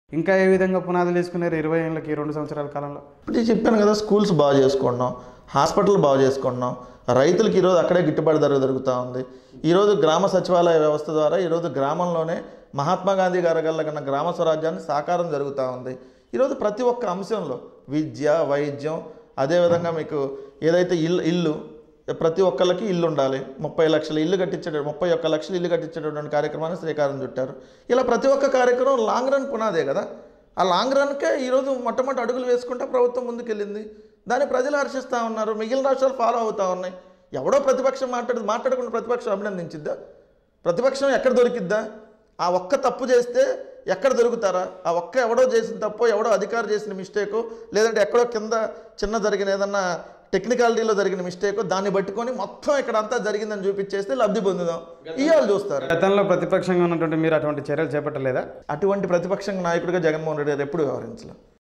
ఇంకా ఏ విధంగా పునాదులు వేసుకున్నారు ఇరవై ఏళ్ళకి రెండు సంవత్సరాల కాలంలో ఇప్పుడు నేను చెప్పాను కదా స్కూల్స్ బాగు చేసుకుంటున్నాం హాస్పిటల్ బాగు చేసుకుంటున్నాం రైతులకి ఈరోజు అక్కడే గిట్టుబాటు ధర దొరుకుతూ ఉంది ఈరోజు గ్రామ సచివాలయ వ్యవస్థ ద్వారా ఈరోజు గ్రామంలోనే మహాత్మా గాంధీ గారి కన్నా గ్రామ స్వరాజ్యాన్ని సాకారం జరుగుతూ ఉంది ఈరోజు ప్రతి ఒక్క అంశంలో విద్య వైద్యం అదేవిధంగా మీకు ఏదైతే ఇల్లు ఇల్లు ప్రతి ఒక్కళ్ళకి ఇల్లు ఉండాలి ముప్పై లక్షల ఇల్లు కట్టించే ముప్పై ఒక్క లక్షల ఇల్లు కట్టించేటటువంటి కార్యక్రమాన్ని శ్రీకారం చుట్టారు ఇలా ప్రతి ఒక్క కార్యక్రమం లాంగ్ రన్ పునాదే కదా ఆ లాంగ్ రన్కే ఈరోజు మొట్టమొదటి అడుగులు వేసుకుంటే ప్రభుత్వం ముందుకెళ్ళింది దాన్ని ప్రజలు హర్షిస్తూ ఉన్నారు మిగిలిన రాష్ట్రాలు ఫాలో అవుతూ ఉన్నాయి ఎవడో ప్రతిపక్షం మాట్లాడి మాట్లాడకుండా ప్రతిపక్షం అభినందించిద్దా ప్రతిపక్షం ఎక్కడ దొరికిద్దా ఆ ఒక్క తప్పు చేస్తే ఎక్కడ దొరుకుతారా ఆ ఒక్క ఎవడో చేసిన తప్పు ఎవడో అధికారి చేసిన మిస్టేకు లేదంటే ఎక్కడో కింద చిన్న జరిగిన ఏదన్నా టెక్నికాలిటీలో జరిగిన మిస్టేక్ దాన్ని పట్టుకొని మొత్తం ఇక్కడ అంతా జరిగిందని చూపించేస్తే లబ్ధి పొందుదాం ఇవాళ చూస్తారు గతంలో ప్రతిపక్షంగా ఉన్నటువంటి మీరు అటువంటి చర్యలు చేపట్టలేదా అటువంటి ప్రతిపక్ష నాయకుడిగా జగన్మోహన్ రెడ్డి గారు ఎప్పుడు వ్యవహరించలేదు